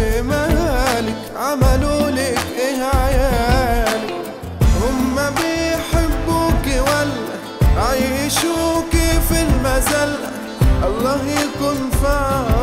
ايه مالك عملوا لك ايه عيالك هما بيحبوك ولا عيشوك في المذلة الله يكون في عونك